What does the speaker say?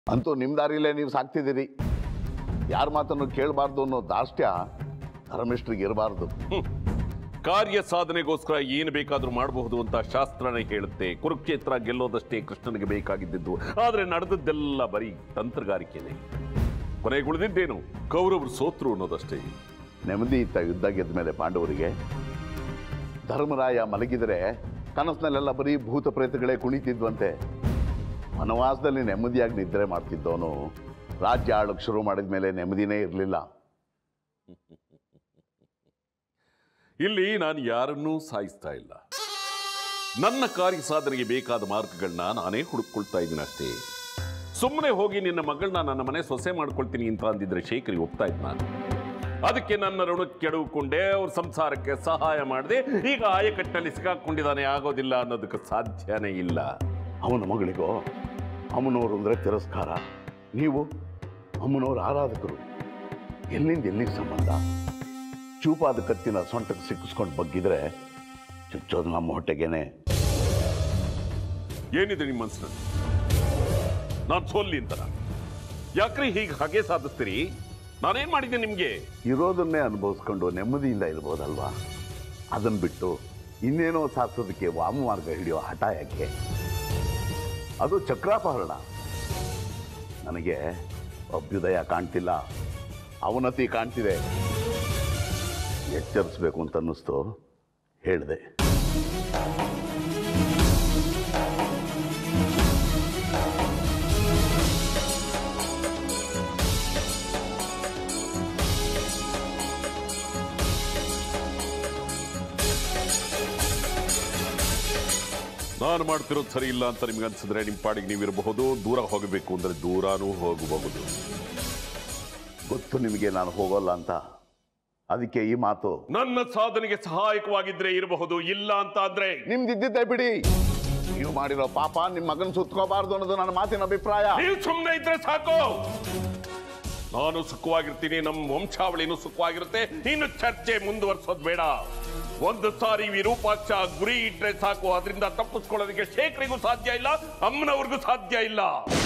ಅಂತೂ ನಿಮ್ಮ ದಾರಿಲೇ ನೀವು ಸಾಕ್ತಿದ್ದೀರಿ ಯಾರ ಮಾತನ್ನು ಕೇಳಬಾರ್ದು ಅನ್ನೋ ದಾಷ್ಟ್ಯ ಧರ್ಮಿಷ್ಟ್ರಿಗೆ ಇರಬಾರ್ದು ಕಾರ್ಯ ಸಾಧನೆಗೋಸ್ಕರ ಏನು ಬೇಕಾದ್ರೂ ಮಾಡಬಹುದು ಅಂತ ಶಾಸ್ತ್ರನೇ ಹೇಳುತ್ತೆ ಕುರುಕ್ಷೇತ್ರ ಗೆಲ್ಲೋದಷ್ಟೇ ಕೃಷ್ಣನಿಗೆ ಬೇಕಾಗಿದ್ದು ಆದ್ರೆ ನಡೆದದ್ದೆಲ್ಲ ಬರೀ ತಂತ್ರಗಾರಿಕೆನೆ ಕೊನೆಗೆ ಉಳಿದಿದ್ದೇನು ಕೌರವರು ಸೋತ್ರು ಅನ್ನೋದಷ್ಟೇ ನೆಮ್ಮದಿ ಇತ್ತ ಯುದ್ಧ ಗೆದ್ದ ಮೇಲೆ ಪಾಂಡವರಿಗೆ ಧರ್ಮರಾಯ ಮಲಗಿದರೆ ಕನಸಿನಲ್ಲೆಲ್ಲ ಬರೀ ಭೂತ ಪ್ರೇತಗಳೇ ಕುಣಿತಿದ್ವಂತೆ ವನವಾಸದಲ್ಲಿ ನೆಮ್ಮದಿಯಾಗಿ ನಿದ್ರೆ ಮಾಡ್ತಿದ್ದವನು ರಾಜ್ಯ ಆಳಕ್ಕೆ ಶುರು ಮಾಡಿದ ಮೇಲೆ ನೆಮ್ಮದಿನೇ ಇರಲಿಲ್ಲ ಇಲ್ಲಿ ನಾನು ಯಾರನ್ನೂ ಸಾಯಿಸ್ತಾ ಇಲ್ಲ ನನ್ನ ಕಾರ್ಯ ಸಾಧನೆಗೆ ಬೇಕಾದ ಮಾರ್ಗಗಳನ್ನ ನಾನೇ ಹುಡುಕೊಳ್ತಾ ಇದ್ದೀನಿ ಅಷ್ಟೇ ಸುಮ್ಮನೆ ಹೋಗಿ ನಿನ್ನ ಮಗಳನ್ನ ನನ್ನ ಮನೆ ಸೊಸೆ ಮಾಡ್ಕೊಳ್ತೀನಿ ಅಂತ ಅಂದಿದ್ರೆ ಶೇಖರಿ ಒಪ್ತಾ ಇದ್ದ ನಾನು ಅದಕ್ಕೆ ನನ್ನ ಋಣಕ್ಕೆ ಕೆಡವುಕೊಂಡೆ ಅವ್ರ ಸಂಸಾರಕ್ಕೆ ಸಹಾಯ ಮಾಡದೆ ಈಗ ಆಯಕಟ್ಟಲ್ಲಿ ಸಿಕ್ಕಾಕೊಂಡಿದ್ದಾನೆ ಆಗೋದಿಲ್ಲ ಅನ್ನೋದಕ್ಕೆ ಸಾಧ್ಯನೇ ಇಲ್ಲ ಅವನ ಮಗಳಿಗೋ ಅಮ್ಮನವರು ಅಂದರೆ ತಿರಸ್ಕಾರ ನೀವು ಅಮ್ಮನವ್ರ ಆರಾಧಕರು ಎಲ್ಲಿಂದ ಎಲ್ಲಿಗೆ ಸಂಬಂಧ ಚೂಪಾದ ಕತ್ತಿನ ಸೊಂಟಕ್ಕೆ ಸಿಕ್ಕಿಸ್ಕೊಂಡು ಬಗ್ಗಿದ್ರೆ ಚುಚ್ಚೋದು ನಮ್ಮ ಹೊಟ್ಟೆಗೇನೆ ಏನಿದೆ ನಿಮ್ಮ ಮನಸ್ಸಿನಲ್ಲಿ ನಾನು ಸೋಲ್ಲಿ ಅಂತಾರ ಯಾಕ್ರಿ ಹೀಗೆ ಹಾಗೆ ಸಾಧಿಸ್ತೀರಿ ನಾನೇನ್ ಮಾಡಿದ್ದೆ ನಿಮ್ಗೆ ಇರೋದನ್ನೇ ಅನುಭವಿಸ್ಕೊಂಡು ನೆಮ್ಮದಿಯಿಂದ ಇರ್ಬೋದಲ್ವಾ ಅದನ್ನು ಬಿಟ್ಟು ಇನ್ನೇನೋ ಸಾಧಿಸೋದಕ್ಕೆ ವಾಮ ಮಾರ್ಗ ಹಿಡಿಯೋ ಹಠ ಯಾಕೆ ಅದು ಚಕ್ರಾಪಹರಣ ನನಗೆ ಅಭ್ಯುದಯ ಕಾಣ್ತಿಲ್ಲ ಅವನತಿ ಕಾಣ್ತಿದೆ ಎಚ್ಚರಿಸ್ಬೇಕು ಅಂತ ಅನ್ನಿಸ್ತು ಹೇಳಿದೆ ನಾನು ಮಾಡ್ತಿರೋದು ಸರಿ ಇಲ್ಲ ಅಂತ ನಿಮ್ಗೆ ಅನ್ಸಿದ್ರೆ ನಿಮ್ಮ ಪಾಡಿಗೆ ನೀವಿರಬಹುದು ದೂರ ಹೋಗಬೇಕು ಅಂದ್ರೆ ದೂರನೂ ಹೋಗಬಹುದು ಗೊತ್ತು ನಿಮಗೆ ನಾನು ಹೋಗೋಲ್ಲ ಅಂತ ಅದಕ್ಕೆ ಈ ಮಾತು ನನ್ನ ಸಾಧನೆಗೆ ಸಹಾಯಕವಾಗಿದ್ರೆ ಇರಬಹುದು ಇಲ್ಲ ಅಂತ ಅಂದ್ರೆ ನಿಮ್ದಿದ್ದಿದ್ದೆ ಬಿಡಿ ನೀವು ಮಾಡಿರೋ ಪಾಪ ನಿಮ್ಮ ಮಗನ ಸುತ್ಕೋಬಾರ್ದು ಅನ್ನೋದು ನನ್ನ ಮಾತಿನ ಅಭಿಪ್ರಾಯ ನೀವು ಸುಮ್ಮನೆ ಇದ್ರೆ ಸಾಕು ನಾನು ಸುಖವಾಗಿರ್ತೀನಿ ನಮ್ಮ ವಂಶಾವಳಿನೂ ಸುಖವಾಗಿರುತ್ತೆ ಇನ್ನು ಚರ್ಚೆ ಮುಂದುವರ್ಸೋದು ಬೇಡ ಒಂದು ಸಾರಿ ವಿರೂಪಾಕ್ಷ ಗುರಿ ಇಟ್ರೆ ಸಾಕು ಅದರಿಂದ ತಪ್ಪಿಸ್ಕೊಳ್ಳೋದಕ್ಕೆ ಶೇಖರಿಗೂ ಸಾಧ್ಯ ಇಲ್ಲ ಅಮ್ಮನವ್ರಿಗೂ ಸಾಧ್ಯ ಇಲ್ಲ